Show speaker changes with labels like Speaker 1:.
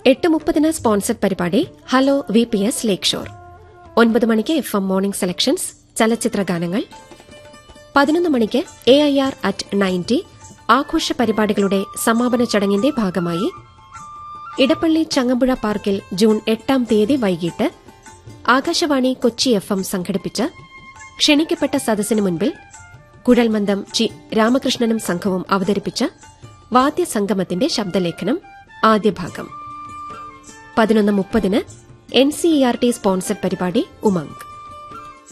Speaker 1: എട്ട് മുപ്പതിന് സ്പോൺസർഡ് പരിപാടി hello V P S Lakeshore ഒൻപത് മണിക്ക് എഫ് എം മോർണിംഗ് സെലക്ഷൻസ് ചലച്ചിത്ര ഗാനങ്ങൾ പതിനൊന്ന് മണിക്ക് A I R at ninety ആഘോഷ പരിപാടികളുടെ സമാപന ചടങ്ങിന്റെ ഭാഗമായി ഇടപ്പള്ളി ചങ്ങമ്പുഴ പാർക്കിൽ ജൂൺ എട്ടാം തീയതി വൈകിട്ട് ആകാശവാണി കൊച്ചി എഫ് എം സംഘടിപ്പിച്ച ക്ഷണിക്കപ്പെട്ട സദസ്സിന് മുൻപിൽ കുഴൽമന്ദം ചി രാമകൃഷ്ണനും സംഘവും അവതരിപ്പിച്ച വാദ്യസംഗമത്തിന്റെ ശബ്ദലേഖനം ആദ്യ ഭാഗം പതിനൊന്ന് മുപ്പതിന് N C E R T sponsored പരിപാടി ഉമംഗ്